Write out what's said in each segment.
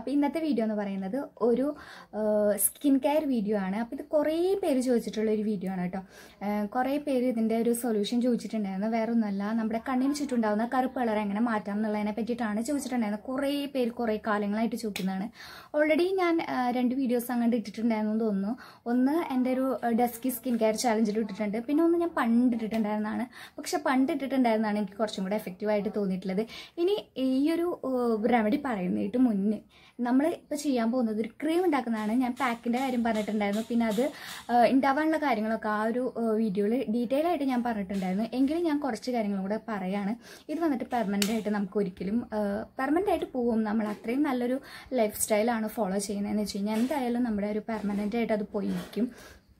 അപ്പോൾ ഇന്നത്തെ വീഡിയോ എന്ന് പറയുന്നത് ഒരു സ്കിൻ കെയർ വീഡിയോ ആണ് അപ്പോൾ ഇത് കുറേ പേര് ചോദിച്ചിട്ടുള്ള ഒരു വീഡിയോ ആണ് കേട്ടോ ഏഹ് കുറേ പേര് ഇതിൻ്റെ ഒരു സൊല്യൂഷൻ ചോദിച്ചിട്ടുണ്ടായിരുന്നു വേറെ ഒന്നുമല്ല നമ്മുടെ കണ്ണിന് ചുറ്റുണ്ടാകുന്ന കറുപ്പ് കളർ എങ്ങനെ മാറ്റാം എന്നുള്ളതിനെ പറ്റിയിട്ടാണ് ചോദിച്ചിട്ടുണ്ടായിരുന്നത് കുറേ പേര് കുറേ കാലങ്ങളായിട്ട് ചോദിക്കുന്നതാണ് ഓൾറെഡി ഞാൻ ഏഹ് രണ്ട് വീഡിയോസ് അങ്ങോട്ട് ഇട്ടിട്ടുണ്ടായിരുന്നു എന്ന് തോന്നുന്നു ഒന്ന് എൻ്റെ ഒരു ഡസ്കി സ്കിൻ കെയർ ചാലഞ്ചിൽ ഇട്ടിട്ടുണ്ട് പിന്നെ ഒന്ന് ഞാൻ പണ്ട് ഇട്ടിട്ടുണ്ടായിരുന്നതാണ് പക്ഷെ പണ്ട് ഇട്ടിട്ടുണ്ടായിരുന്നതാണ് എനിക്ക് കുറച്ചും കൂടെ എഫക്റ്റീവായിട്ട് തോന്നിയിട്ടുള്ളത് ഇനി ഈ ഒരു റെമഡി പറയുന്നതിട്ട് മുന്നേ നമ്മൾ ഇപ്പോൾ ചെയ്യാൻ പോകുന്നത് ഒരു ക്രീം ഉണ്ടാക്കുന്നതാണ് ഞാൻ പാക്കിൻ്റെ കാര്യം പറഞ്ഞിട്ടുണ്ടായിരുന്നു പിന്നെ അത് ആ, ഉണ്ടാവാനുള്ള കാര്യങ്ങളൊക്കെ ആ ഒരു വീഡിയോയിൽ ഡീറ്റെയിൽ ആയിട്ട് ഞാൻ പറഞ്ഞിട്ടുണ്ടായിരുന്നു എങ്കിലും ഞാൻ കുറച്ച് കാര്യങ്ങളും കൂടെ പറയാണ് ഇത് വന്നിട്ട് പെർമനൻ്റ് ആയിട്ട് നമുക്ക് ഒരിക്കലും പെർമനൻ്റ് ആയിട്ട് പോവും നമ്മൾ അത്രയും നല്ലൊരു ലൈഫ് സ്റ്റൈലാണ് ഫോളോ ചെയ്യുന്നതെന്ന് വെച്ച് കഴിഞ്ഞാൽ എന്തായാലും നമ്മുടെ ഒരു പെർമനൻ്റ് ആയിട്ട് അത് പോയി നിൽക്കും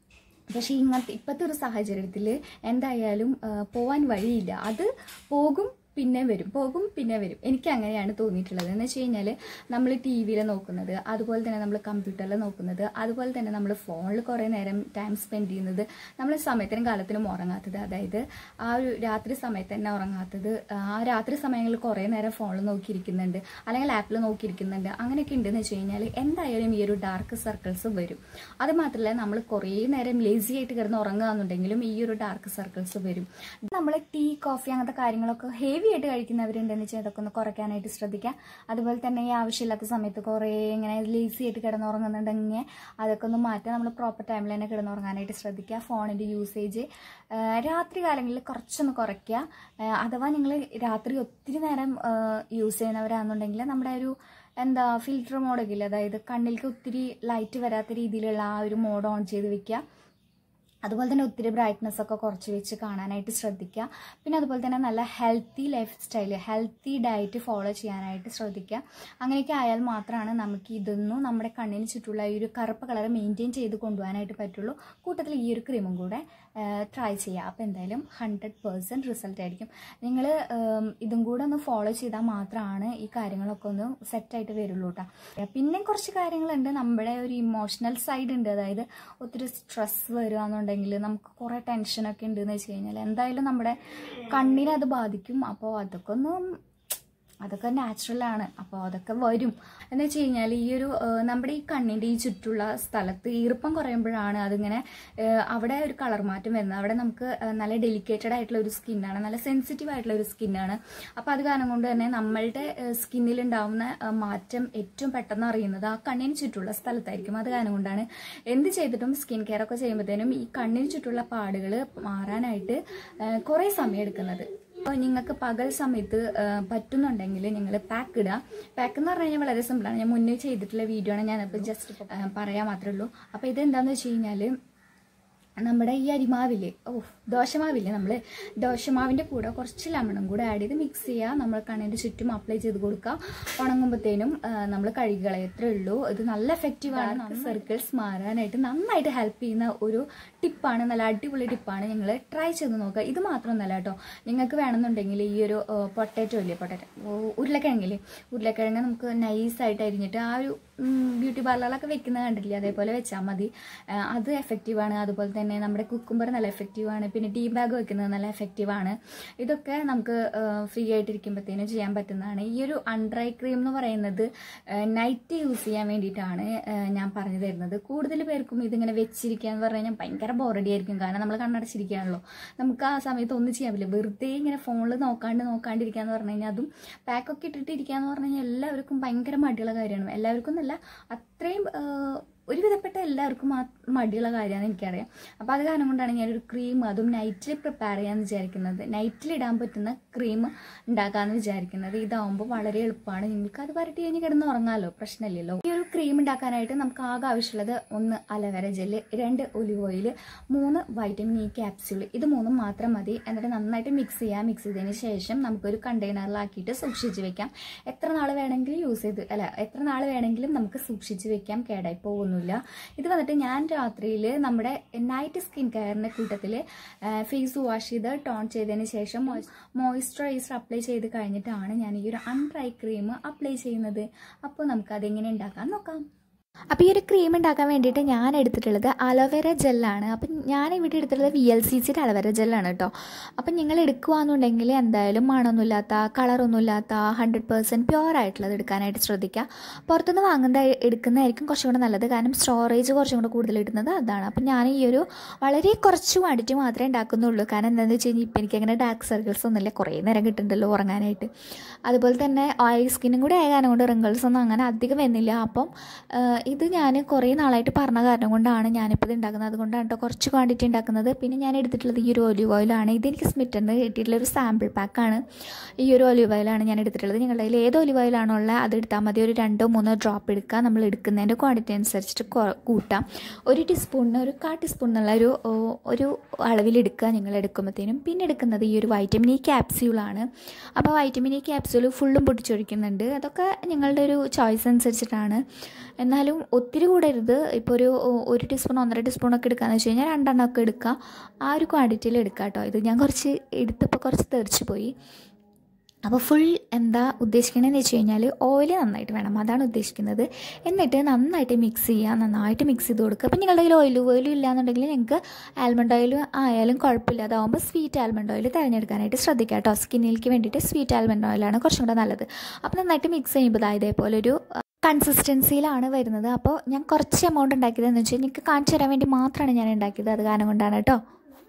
പക്ഷേ ഇങ്ങനത്തെ ഇപ്പോഴത്തെ ഒരു സാഹചര്യത്തിൽ എന്തായാലും ആ, പോവാൻ വഴിയില്ല അത് പോകും പിന്നെ വരും പോകും പിന്നെ വരും എനിക്ക് അങ്ങനെയാണ് തോന്നിയിട്ടുള്ളത് എന്ന് വെച്ച് കഴിഞ്ഞാൽ നമ്മൾ ടി വിയിൽ നോക്കുന്നത് അതുപോലെ തന്നെ നമ്മൾ കമ്പ്യൂട്ടറിൽ നോക്കുന്നത് അതുപോലെ തന്നെ നമ്മൾ ഫോണിൽ കുറേ നേരം ടൈം സ്പെൻഡ് ചെയ്യുന്നത് നമ്മൾ സമയത്തിനും കാലത്തിനും ഉറങ്ങാത്തത് അതായത് ആ ഒരു രാത്രി സമയത്ത് തന്നെ ഉറങ്ങാത്തത് ആ രാത്രി സമയങ്ങളിൽ കുറേ നേരം ഫോണിൽ നോക്കിയിരിക്കുന്നുണ്ട് അല്ലെങ്കിൽ ആപ്പിൽ നോക്കിയിരിക്കുന്നുണ്ട് അങ്ങനെയൊക്കെ ഉണ്ടെന്ന് വെച്ച് കഴിഞ്ഞാൽ എന്തായാലും ഈ ഒരു ഡാർക്ക് സർക്കിൾസ് വരും അത് മാത്രമല്ല നമ്മൾ കുറേ നേരം ലേസി ആയിട്ട് കിടന്ന് ഉറങ്ങുകയെന്നുണ്ടെങ്കിലും ഈ ഒരു ഡാർക്ക് സർക്കിൾസ് വരും നമ്മൾ ടീ കോഫി അങ്ങനത്തെ കാര്യങ്ങളൊക്കെ ഹെവി ആയിട്ട് കഴിക്കുന്നവരുണ്ടെന്ന് വെച്ചാൽ ഇതൊക്കെ ഒന്ന് കുറയ്ക്കാനായിട്ട് ശ്രദ്ധിക്കുക അതുപോലെ തന്നെ ഈ ആവശ്യമില്ലാത്ത സമയത്ത് കുറേ ഇങ്ങനെ ലേസി ആയിട്ട് കിടന്നുറങ്ങുന്നുണ്ടെങ്കിൽ അതൊക്കെ ഒന്ന് മാറ്റുക നമ്മൾ പ്രോപ്പർ ടൈമിൽ തന്നെ കിടന്നുറങ്ങാനായിട്ട് ശ്രദ്ധിക്കുക ഫോണിൻ്റെ യൂസേജ് രാത്രി കാലങ്ങളിൽ കുറച്ചൊന്ന് കുറയ്ക്കുക ആ, അഥവാ നിങ്ങൾ രാത്രി ഒത്തിരി നേരം യൂസ് ചെയ്യുന്നവരാണെന്നുണ്ടെങ്കിൽ നമ്മുടെ ഒരു എന്താ ഫിൽറ്റർ മോഡൊക്കെ ഇല്ല അതായത് കണ്ണിലേക്ക് ഒത്തിരി ലൈറ്റ് വരാത്ത രീതിയിലുള്ള ആ ഒരു മോഡ് ഓൺ ചെയ്ത് വെക്കുക അതുപോലെ തന്നെ ഒത്തിരി ബ്രൈറ്റ്നസ് ഒക്കെ കുറച്ച് വെച്ച് കാണാനായിട്ട് ശ്രദ്ധിക്കുക പിന്നെ അതുപോലെ തന്നെ നല്ല healthy lifestyle healthy diet follow ചെയ്യാനായിട്ട് ശ്രദ്ധിക്കുക അങ്ങനെയൊക്കെ ആയാൽ മാത്രമാണ് നമുക്ക് ഇതൊന്നും നമ്മുടെ കണ്ണിന് ചുറ്റുള്ള ഈ ഒരു കറുപ്പ് കളർ മെയിൻറ്റെയിൻ ചെയ്ത് കൊണ്ടുപോകാനായിട്ട് പറ്റുള്ളൂ കൂട്ടത്തിൽ ഈ ഒരു ക്രീമും കൂടെ ട്രൈ ചെയ്യുക അപ്പോൾ എന്തായാലും ഹൺഡ്രഡ് പേഴ്സൻറ്റ് റിസൾട്ട് ആയിരിക്കും നിങ്ങൾ ഇതും കൂടെ ഒന്ന് ഫോളോ ചെയ്താൽ മാത്രമാണ് ഈ കാര്യങ്ങളൊക്കെ ഒന്ന് സെറ്റായിട്ട് വരുള്ളൂ കേട്ടോ പിന്നെ കുറച്ച് കാര്യങ്ങളുണ്ട് നമ്മുടെ ഒരു ഇമോഷണൽ സൈഡ് ഉണ്ട് അതായത് ഒത്തിരി സ്ട്രെസ് വരികയെന്നുണ്ടെങ്കിൽ നമുക്ക് കുറേ ടെൻഷനൊക്കെ ഉണ്ടെന്ന് വെച്ച് കഴിഞ്ഞാൽ എന്തായാലും നമ്മുടെ കണ്ണിനെ അത് ബാധിക്കും അപ്പോൾ അതൊക്കെ ഒന്ന് അതൊക്കെ നാച്ചുറലാണ് അപ്പോൾ അതൊക്കെ വരും എന്ന് വെച്ച് കഴിഞ്ഞാൽ ഈ ഒരു ആ, നമ്മുടെ ഈ കണ്ണിൻ്റെ ഈ ചുറ്റുള്ള സ്ഥലത്ത് ഈർപ്പം കുറയുമ്പോഴാണ് അതിങ്ങനെ ആ, അവിടെ ഒരു കളർ മാറ്റം വരുന്നത് അവിടെ നമുക്ക് ആ, നല്ല ഡെലിക്കേറ്റഡ് ആയിട്ടുള്ള ഒരു സ്കിന്നാണ് നല്ല സെൻസിറ്റീവ് ആയിട്ടുള്ള ഒരു സ്കിന്നാണ് അപ്പോൾ അത് കാരണം കൊണ്ട് തന്നെ നമ്മളുടെ സ്കിന്നിൽ ഉണ്ടാവുന്ന ആ, മാറ്റം ഏറ്റവും പെട്ടെന്ന് അറിയുന്നത് ആ കണ്ണിന് ചുറ്റുള്ള സ്ഥലത്തായിരിക്കും അത് കാരണം കൊണ്ടാണ് എന്ത് ചെയ്തിട്ടും സ്കിൻ കെയർ ഒക്കെ ചെയ്യുമ്പോഴത്തേനും ഈ കണ്ണിന് ചുറ്റുള്ള പാടുകൾ മാറാനായിട്ട് ആ, കുറേ സമയം എടുക്കുന്നത് അപ്പോൾ നിങ്ങൾക്ക് പകൽ സമയത്ത് ആ, പറ്റുന്നുണ്ടെങ്കിൽ നിങ്ങൾ പാക്ക് ഇടുക പാക്ക് എന്ന് പറഞ്ഞു കഴിഞ്ഞാൽ വളരെ സിമ്പിളാണ് ഞാൻ മുന്നേ ചെയ്തിട്ടുള്ള വീഡിയോ ആണ് ഞാനപ്പോൾ ജസ്റ്റ് പറയാൻ മാത്രമേ ഉള്ളൂ അപ്പോൾ ഇതെന്താണെന്ന് വെച്ച് കഴിഞ്ഞാൽ നമ്മുടെ ഈ അരിമാവില്ലേ ഓ ദോശമാവില്ലേ നമ്മൾ ദോശമാവിൻ്റെ കൂടെ കുറച്ച് ലെമണും കൂടെ ആഡ് ചെയ്ത് മിക്സ് ചെയ്യുക നമ്മൾ കണ്ണിൻ്റെ ചുറ്റും അപ്ലൈ ചെയ്ത് കൊടുക്കുക ഉണങ്ങുമ്പോഴത്തേനും നമ്മൾ കഴുകി കളയത്രേ ഉള്ളൂ ഇത് നല്ല എഫക്റ്റീവാണ് സർക്കിൾസ് മാറാനായിട്ട് നന്നായിട്ട് ഹെൽപ്പ് ചെയ്യുന്ന ഒരു ടിപ്പാണ് നല്ല അടിപൊളി ടിപ്പാണ് നിങ്ങൾ ട്രൈ ചെയ്ത് നോക്കുക ഇത് മാത്രമൊന്നല്ല കേട്ടോ നിങ്ങൾക്ക് വേണമെന്നുണ്ടെങ്കിൽ ഈ ഒരു പൊട്ടാറ്റോ ഇല്ലേ പൊട്ടാറ്റോ ഉരുളക്കിഴങ്ങില്ലേ ഉരുളക്കിഴങ്ങ് നമുക്ക് നൈസായിട്ട് അരിഞ്ഞിട്ട് ആ ഒരു ബ്യൂട്ടി പാർലറിലൊക്കെ വെക്കുന്നത് കണ്ടില്ലേ അതേപോലെ വെച്ചാൽ മതി ആ, അത് എഫക്റ്റീവാണ് അതുപോലെ തന്നെ നമ്മുടെ കുക്കുംബർ നല്ല എഫക്റ്റീവാണ് പിന്നെ ടീ ബാഗ് വെക്കുന്നത് നല്ല എഫക്റ്റീവാണ് ഇതൊക്കെ നമുക്ക് ഫ്രീ ആയിട്ടിരിക്കുമ്പോഴത്തേനും ചെയ്യാൻ പറ്റുന്നതാണ് ഈ ഒരു അൺഡ്രൈ ക്രീം എന്ന് പറയുന്നത് നൈറ്റ് യൂസ് ചെയ്യാൻ വേണ്ടിയിട്ടാണ് ആ, ഞാൻ പറഞ്ഞു തരുന്നത് കൂടുതൽ പേർക്കും ഇതിങ്ങനെ വെച്ചിരിക്കുക എന്ന് പറഞ്ഞു കഴിഞ്ഞാൽ ഭയങ്കര ബോറടി ആയിരിക്കും കാരണം നമ്മൾ കണ്ണടച്ചിരിക്കുകയാണല്ലോ നമുക്ക് ആ സമയത്ത് ഒന്നും ചെയ്യാൻ പറ്റില്ല വെറുതെ ഇങ്ങനെ ഫോണിൽ നോക്കാണ്ട് നോക്കാണ്ടിരിക്കുക എന്ന് പറഞ്ഞു കഴിഞ്ഞാൽ അതും പാക്കൊക്കെ ഇട്ടിട്ട് ഇരിക്കുക എന്ന് പറഞ്ഞു കഴിഞ്ഞാൽ എല്ലാവർക്കും ഭയങ്കര മടിയുള്ള കാര്യമാണ് എല്ലാവർക്കും എന്നല്ല അത്രയും ആ, ഒരുവിധപ്പെട്ട എല്ലാവർക്കും ആ മടിയുള്ള കാര്യമാണ് എനിക്കറിയാം അപ്പോൾ അത് കാരണം കൊണ്ടാണ് ഞാനൊരു ക്രീം അതും നൈറ്റിൽ പ്രിപ്പയർ ചെയ്യാമെന്ന് വിചാരിക്കുന്നത് നൈറ്റിൽ ഇടാൻ പറ്റുന്ന ക്രീം ഉണ്ടാക്കാമെന്ന് വിചാരിക്കുന്നത് ഇതാവുമ്പോൾ വളരെ എളുപ്പമാണ് നിങ്ങൾക്ക് അത് വരട്ടി കഴിഞ്ഞ് കിടന്ന് ഉറങ്ങാമല്ലോ പ്രശ്നമില്ലല്ലോ ഈ ഒരു ക്രീം ഉണ്ടാക്കാനായിട്ട് നമുക്ക് ആകെ ആവശ്യമുള്ളത് ഒന്ന് അലവേര ജെല്ല് രണ്ട് ഒലിവ് ഓയിൽ മൂന്ന് വൈറ്റമിൻ ഇ ക്യാപ്സ്യൂൾ ഇത് മൂന്നും മാത്രം മതി എന്നിട്ട് നന്നായിട്ട് മിക്സ് ചെയ്യാം മിക്സ് ചെയ്തതിന് ശേഷം നമുക്കൊരു കണ്ടെയ്നറിലാക്കിയിട്ട് സൂക്ഷിച്ച് വെക്കാം എത്ര നാൾ വേണമെങ്കിലും യൂസ് ചെയ്ത് അല്ല എത്ര നാൾ വേണമെങ്കിലും നമുക്ക് സൂക്ഷിച്ച് വെക്കാം കേടായി പോകുന്നില്ല ഇത് വന്നിട്ട് ഞാൻ രാത്രിയിൽ നമ്മുടെ നൈറ്റ് സ്കിൻ കെയറിൻ്റെ കൂട്ടത്തിൽ ഫേസ് വാഷ് ചെയ്ത് ടോൺ ചെയ്തതിന് ശേഷം മോയ്സ്ചറൈസർ അപ്ലൈ ചെയ്ത് കഴിഞ്ഞിട്ടാണ് ഞാൻ ഈ ഒരു അൺഡ്രൈ ക്രീം അപ്ലൈ ചെയ്യുന്നത് അപ്പോൾ നമുക്ക് അതെങ്ങനെ ഉണ്ടാക്കാൻ നോക്കാം അപ്പോൾ ഈ ഒരു ക്രീം ഉണ്ടാക്കാൻ വേണ്ടിയിട്ട് ഞാൻ എടുത്തിട്ടുള്ളത് അലോവേര ജെല്ലാണ് അപ്പം ഞാൻ ഇവിടെ എടുത്തിട്ടുള്ളത് വി എൽ സി സിയുടെ അലോവേര ജെല്ലാണ് കേട്ടോ അപ്പം നിങ്ങൾ എടുക്കുകയാണെന്നുണ്ടെങ്കിൽ എന്തായാലും മണമൊന്നുമില്ലാത്ത കളറൊന്നുമില്ലാത്ത ഹൺഡ്രഡ് പേഴ്സൻറ്റ് പ്യുവർ ആയിട്ടുള്ളത് എടുക്കാനായിട്ട് ശ്രദ്ധിക്കുക പുറത്തുനിന്ന് വാങ്ങുന്ന എടുക്കുന്നതായിരിക്കും കുറച്ചും കൂടെ നല്ലത് കാരണം സ്റ്റോറേജ് കുറച്ചും കൂടെ കൂടുതൽ ഇടുന്നത് അതാണ് അപ്പം ഞാൻ ഈ ഒരു വളരെ കുറച്ച് ക്വാണ്ടിറ്റി മാത്രമേ ഉണ്ടാക്കുന്നുള്ളൂ കാരണം എന്താണെന്ന് വെച്ച് കഴിഞ്ഞാൽ ഇപ്പം എനിക്കങ്ങനെ ഡാർക്ക് സർക്കിൾസ് ഒന്നുമില്ല കുറേ നേരം കിട്ടുന്നുണ്ടല്ലോ ഉറങ്ങാനായിട്ട് അതുപോലെ തന്നെ ഓയിൽ സ്കിന്നും കൂടെ ആയ കാരണം കൊണ്ട് റിങ്കിൾസ് ഒന്നും അങ്ങനെ അധികം വരുന്നില്ല അപ്പം ഇത് ഞാൻ കുറേ നാളായിട്ട് പറഞ്ഞ കാരണം കൊണ്ടാണ് ഞാനിപ്പോൾ ഇത് ഉണ്ടാക്കുന്നത് അതുകൊണ്ടാണ് കേട്ടോ കുറച്ച് ക്വാണ്ടിറ്റി ഉണ്ടാക്കുന്നത് പിന്നെ ഞാൻ എടുത്തിട്ടുള്ളത് ഈ ഒരു ഒലിവ് ഓയിലാണ് ഇതെനിക്ക് സ്മിറ്ററിന് കിട്ടിയിട്ടുള്ള ഒരു സാമ്പിൾ പാക്കാണ് ഈ ഒരു ഒലിവ് ഓയിലാണ് ഞാൻ എടുത്തിട്ടുള്ളത് നിങ്ങളുടെ കയ്യിൽ ഏത് ഒലിവ് ഓയിലാണോ ഉള്ളത് അത് എടുത്താൽ മതി ഒരു രണ്ടോ മൂന്നോ ഡ്രോപ്പ് എടുക്കുക നമ്മൾ എടുക്കുന്നതിൻ്റെ ക്വാണ്ടിറ്റി അനുസരിച്ചിട്ട് കൂട്ടാം ഒരു ടീസ്പൂണിന് ഒരു കാ ടീസ്പൂൺ എന്നുള്ള ഒരു ഒരു അളവിലെടുക്കുക നിങ്ങൾ എടുക്കുമ്പോഴത്തേനും പിന്നെ എടുക്കുന്നത് ഈ ഒരു വൈറ്റമിൻ ഇ ക്യാപ്സ്യൂളാണ് അപ്പോൾ വൈറ്റമിൻ ഇ ക്യാപ്സ്യൂൾ ഫുള്ളും പൊട്ടിച്ചൊഴിക്കുന്നുണ്ട് അതൊക്കെ നിങ്ങളുടെ ഒരു ചോയ്സ് അനുസരിച്ചിട്ടാണ് എന്നാലും ഒത്തിരി കൂടരുത് ഇപ്പോൾ ഒരു ഒരു ടീസ്പൂൺ ഒന്നര ടീസ്പൂണൊക്കെ എടുക്കാന്ന് വെച്ച് കഴിഞ്ഞാൽ രണ്ടെണ്ണമൊക്കെ എടുക്കുക ആ ഒരു ക്വാണ്ടിറ്റിയിൽ എടുക്കുക കേട്ടോ ഇത് ഞാൻ കുറച്ച് എടുത്തപ്പോൾ കുറച്ച് തെറിച്ച് പോയി അപ്പോൾ ഫുൾ എന്താ ഉദ്ദേശിക്കണമെന്ന് വെച്ച് കഴിഞ്ഞാൽ ഓയിൽ നന്നായിട്ട് വേണം അതാണ് ഉദ്ദേശിക്കുന്നത് എന്നിട്ട് നന്നായിട്ട് മിക്സ് ചെയ്യുക നന്നായിട്ട് മിക്സ് ചെയ്ത് കൊടുക്കുക അപ്പോൾ നിങ്ങളുടെ കയ്യിൽ ഓയിൽ ഓയിലും ഇല്ലാന്നുണ്ടെങ്കിൽ നിങ്ങൾക്ക് ആൽമണ്ട് ഓയിൽ ആയാലും കുഴപ്പമില്ല അതാവുമ്പോൾ സ്വീറ്റ് ആൽമണ്ട് ഓയിൽ തിരഞ്ഞെടുക്കാനായിട്ട് ശ്രദ്ധിക്കുക കേട്ടോ സ്കിന്നിലേക്ക് വേണ്ടിയിട്ട് സ്വീറ്റ് ആൽമണ്ട് ഓയിലാണ് കുറച്ചും കൂടെ നല്ലത് അപ്പോൾ നന്നായിട്ട് മിക്സ് ചെയ്യുമ്പോൾ ഇതാ ഇതേപോലെ ഒരു കൺസിസ്റ്റൻസിയിലാണ് വരുന്നത് അപ്പോൾ ഞാൻ കുറച്ച് എമൗണ്ട് ഉണ്ടാക്കിയതെന്ന് വെച്ചാൽ എനിക്ക് കാണിച്ചു തരാൻ വേണ്ടി മാത്രമാണ് ഞാൻ ഉണ്ടാക്കിയത് അത് കാരണം കൊണ്ടാണ് കേട്ടോ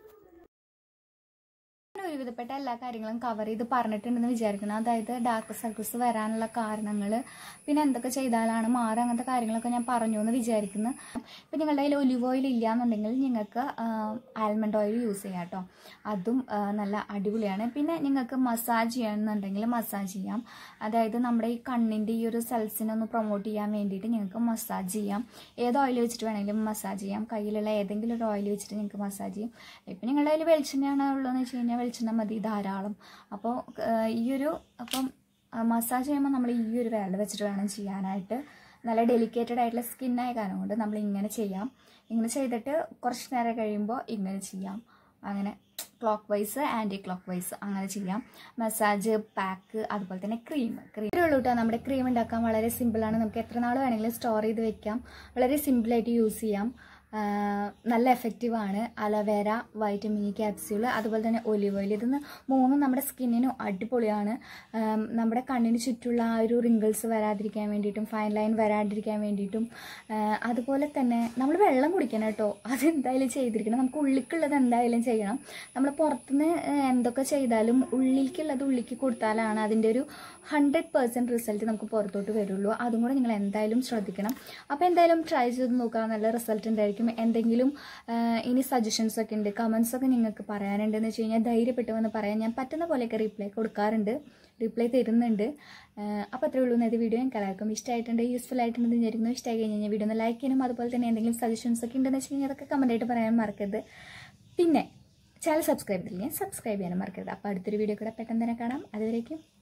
ഒരുവിധപ്പെട്ട എല്ലാ കാര്യങ്ങളും കവർ ചെയ്ത് പറഞ്ഞിട്ടുണ്ടെന്ന് വിചാരിക്കണം അതായത് ഡാർക്ക് സർക്കിൾസ് വരാനുള്ള കാരണങ്ങൾ പിന്നെ എന്തൊക്കെ ചെയ്താലാണ് മാറുക അങ്ങനത്തെ കാര്യങ്ങളൊക്കെ ഞാൻ പറഞ്ഞു എന്ന് വിചാരിക്കുന്നു ഇപ്പം നിങ്ങളുടെ കയ്യിൽ ഒലിവ് ഓയിൽ ഇല്ല എന്നുണ്ടെങ്കിൽ നിങ്ങൾക്ക് ആൽമണ്ട് ഓയിൽ യൂസ് ചെയ്യാം കേട്ടോ അതും നല്ല അടിപൊളിയാണ് പിന്നെ നിങ്ങൾക്ക് മസാജ് ചെയ്യണമെന്നുണ്ടെങ്കിൽ മസാജ് ചെയ്യാം അതായത് നമ്മുടെ ഈ കണ്ണിൻ്റെ ഈ ഒരു സെൽസിനെ ഒന്ന് പ്രൊമോട്ട് ചെയ്യാൻ വേണ്ടിയിട്ട് നിങ്ങൾക്ക് മസാജ് ചെയ്യാം ഏത് ഓയിൽ വെച്ചിട്ട് വേണമെങ്കിലും മസാജ് ചെയ്യാം കയ്യിലുള്ള ഏതെങ്കിലും ഒരു ഓയിൽ വെച്ചിട്ട് നിങ്ങൾക്ക് മസാജ് ചെയ്യാം ഇപ്പം നിങ്ങളുടെ കയ്യിൽ വെളിച്ചെണ്ണയാണ് ഉള്ളതെന്ന് വെച്ച് കഴിഞ്ഞാൽ വെളിച്ചെണ്ണ മതി ധാരാളം അപ്പോൾ ഈ ഒരു അപ്പം മസാജ് ചെയ്യുമ്പോൾ നമ്മൾ ഈ ഒരു വിരൽ വെച്ചിട്ട് വേണം ചെയ്യാനായിട്ട് നല്ല ഡെലിക്കേറ്റഡ് ആയിട്ടുള്ള സ്കിന്നായ കാരണം കൊണ്ട് നമ്മൾ ഇങ്ങനെ ചെയ്യാം ഇങ്ങനെ ചെയ്തിട്ട് കുറച്ച് നേരം കഴിയുമ്പോൾ ഇങ്ങനെ ചെയ്യാം അങ്ങനെ clockwise anticlockwise അങ്ങനെ ചെയ്യാം മസാജ് പാക്ക് അതുപോലെ തന്നെ ക്രീം ക്രീം ഉള്ളൂ കേട്ടോ നമ്മുടെ ക്രീം ഉണ്ടാക്കാൻ വളരെ സിമ്പിളാണ് നമുക്ക് എത്ര നാൾ വേണമെങ്കിലും സ്റ്റോർ ചെയ്ത് വെക്കാം വളരെ സിമ്പിളായിട്ട് യൂസ് ചെയ്യാം നല്ല എഫക്റ്റീവാണ് അലവേര വൈറ്റമിൻ ഇ ക്യാപ്സ്യൂൾ അതുപോലെ തന്നെ ഒലിവ് ഓയിൽ ഇതൊന്ന് മൂന്നും നമ്മുടെ സ്കിന്നിനും അടിപൊളിയാണ് നമ്മുടെ കണ്ണിന് ചുറ്റുള്ള ആ ഒരു റിങ്കിൾസ് വരാതിരിക്കാൻ വേണ്ടിയിട്ടും ഫൈൻ ലൈൻ വരാതിരിക്കാൻ വേണ്ടിയിട്ടും അതുപോലെ തന്നെ നമ്മൾ വെള്ളം കുടിക്കണം കേട്ടോ അതെന്തായാലും ചെയ്തിരിക്കണം നമുക്ക് ഉള്ളിക്കുള്ളത് എന്തായാലും ചെയ്യണം നമ്മൾ പുറത്തുനിന്ന് എന്തൊക്കെ ചെയ്താലും ഉള്ളിലേക്കുള്ളത് ഉള്ളിക്ക് കൊടുത്താലാണ് അതിൻ്റെ ഒരു ഹൺഡ്രഡ് പേഴ്സൻറ്റ് റിസൾട്ട് നമുക്ക് പുറത്തോട്ട് വരുള്ളൂ അതും കൂടെ നിങ്ങൾ എന്തായാലും ശ്രദ്ധിക്കണം അപ്പോൾ എന്തായാലും ട്രൈ ചെയ്ത് നോക്കുക നല്ല റിസൾട്ട് ഉണ്ടായിരിക്കും എന്തെങ്കിലും ഇനി സജഷൻസ് ഒക്കെ ഉണ്ട് കമൻസ് ഒക്കെ നിങ്ങൾക്ക് പറയാനുണ്ടെന്ന് വെച്ച് കഴിഞ്ഞാൽ ധൈര്യപ്പെട്ട് വന്ന് പറയാൻ ഞാൻ പറ്റുന്ന പോലെയൊക്കെ റിപ്ലൈ കൊടുക്കാറുണ്ട് റിപ്ലൈ തരുന്നുണ്ട് അപ്പോൾ അത്രേ ഉള്ളൂ ഇന്നത്തെ വീഡിയോ എനിക്ക് എല്ലാവർക്കും ഇഷ്ടമായിട്ടുണ്ട് യൂസ്ഫുൾ ആയിട്ടുണ്ടെന്ന് വിചാരിക്കുന്നു ഇഷ്ടമായി കഴിഞ്ഞാൽ വീഡിയോ ഒന്ന് ലൈക്ക് ചെയ്യണം അതുപോലെ തന്നെ എന്തെങ്കിലും സജഷൻസ് ഒക്കെ ഉണ്ടെന്ന് വെച്ച് കഴിഞ്ഞാൽ അതൊക്കെ കമൻറ്റായിട്ട് പറയാൻ മറക്കരുത് പിന്നെ ചാനൽ സബ്സ്ക്രൈബ് ചെയ്തില്ലെങ്കിൽ സബ്സ്ക്രൈബ് ചെയ്യാനും മറക്കരുത് അപ്പോൾ അടുത്തൊരു വീഡിയോ കൂടെ പെട്ടെന്ന് തന്നെ കാണാം അതുവരേക്കും